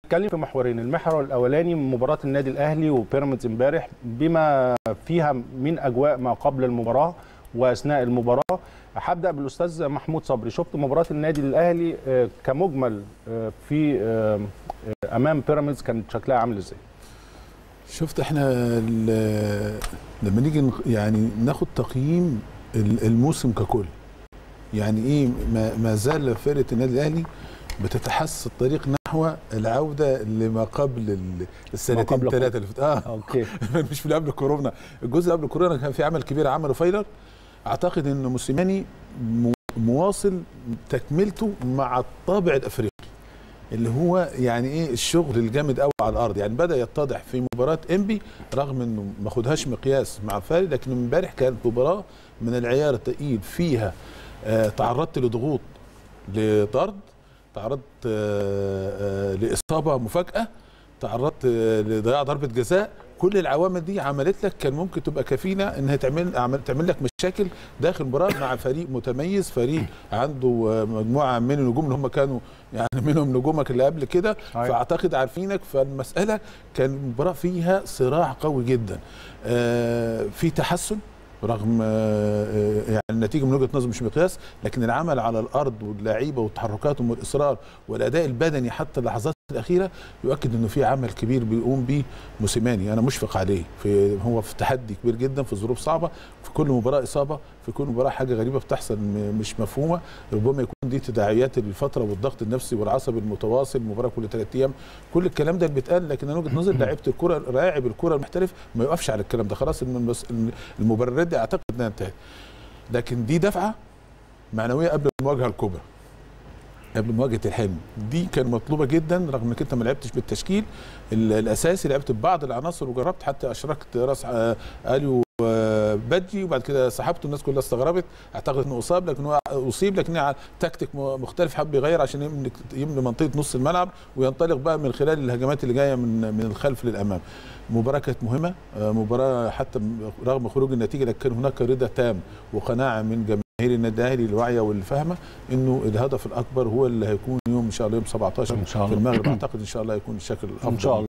هنتكلم في محورين المحور الاولاني مباراه النادي الاهلي وبيراميدز امبارح بما فيها من اجواء ما قبل المباراه واثناء المباراه هبدا بالاستاذ محمود صبري شفت مباراه النادي الاهلي آه، كمجمل آه، في آه، آه، امام بيراميدز كانت شكلها عامل ازاي شفت احنا ال- لما نيجي نخ- يعني ناخد تقييم ال- الموسم ككل يعني ايه ما, ما زال فرقه النادي الاهلي بتتحسس الطريق نحو العوده لما قبل ال- السنتين قبل ثلاثه اللي فاتت اه اوكي مش في اللي قبل كورونا الجزء اللي قبل كورونا كان في عمل كبير عمله فايلر اعتقد ان موسيماني مو- مواصل تكملته مع الطابع الافريقي اللي هو يعني ايه الشغل الجامد قوي على الارض يعني بدا يتضح في مباراه انبي رغم انه ما خدهاش مقياس مع فاري لكن امبارح كانت مباراه من العيار الثقيل فيها آه تعرضت لضغوط لطرد تعرضت آه آه لاصابه مفاجاه تعرضت آه لضياع ضربه جزاء كل العوامل دي عملت لك كان ممكن تبقى كفيله انها تعمل عمل تعمل لك مشاكل داخل المباراه مع فريق متميز فريق عنده آه، مجموعه من النجوم اللي هم كانوا يعني منهم نجومك اللي قبل كده أيوة. فاعتقد عارفينك فالمساله كان المباراه فيها صراع قوي جدا آه، في تحسن رغم آه، آه، يعني النتيجه من وجهه نظر مش مقياس لكن العمل على الارض واللعيبه وتحركاتهم والاصرار والاداء البدني حتى اللحظات الاخيره يؤكد انه في عمل كبير بيقوم به موسيماني انا مشفق عليه في هو في تحدي كبير جدا في ظروف صعبه في كل مباراه اصابه في كل مباراه حاجه غريبه بتحصل م- مش مفهومه ربما يكون دي تداعيات الفتره والضغط النفسي والعصبي المتواصل مباراه كل ثلاث ايام كل الكلام ده اللي بيتقال لكن انا وجهه نظري لعيبه الكره لاعب الكره المحترف ما يقفش على الكلام ده خلاص إن المس- إن المبررات دي اعتقد انها انتهت لكن دي دفعه معنويه قبل المواجهه الكبرى قبل مواجهه الحلم دي كان مطلوبه جدا رغم انك انت ما لعبتش بالتشكيل ال- الاساسي لعبت ببعض العناصر وجربت حتى اشركت راس آه، اليو آه، بدجي وبعد كده سحبته الناس كلها استغربت اعتقد انه اصاب لكن هو اصيب لكن على تكتيك م- مختلف حب يغير عشان يملك يملي منطقه نص الملعب وينطلق بقى من خلال الهجمات اللي جايه من من الخلف للامام مباراه كانت مهمه آه، مباراه حتى م- رغم خروج النتيجه لكن كان هناك رضا تام وقناعه من جماهير النادي الاهلي الواعيه واللي فاهمه انه الهدف الاكبر هو اللي هيكون يوم ان شاء الله يوم 17 إن شاء في الله. المغرب اعتقد ان شاء الله يكون الشكل الافضل ان شاء الله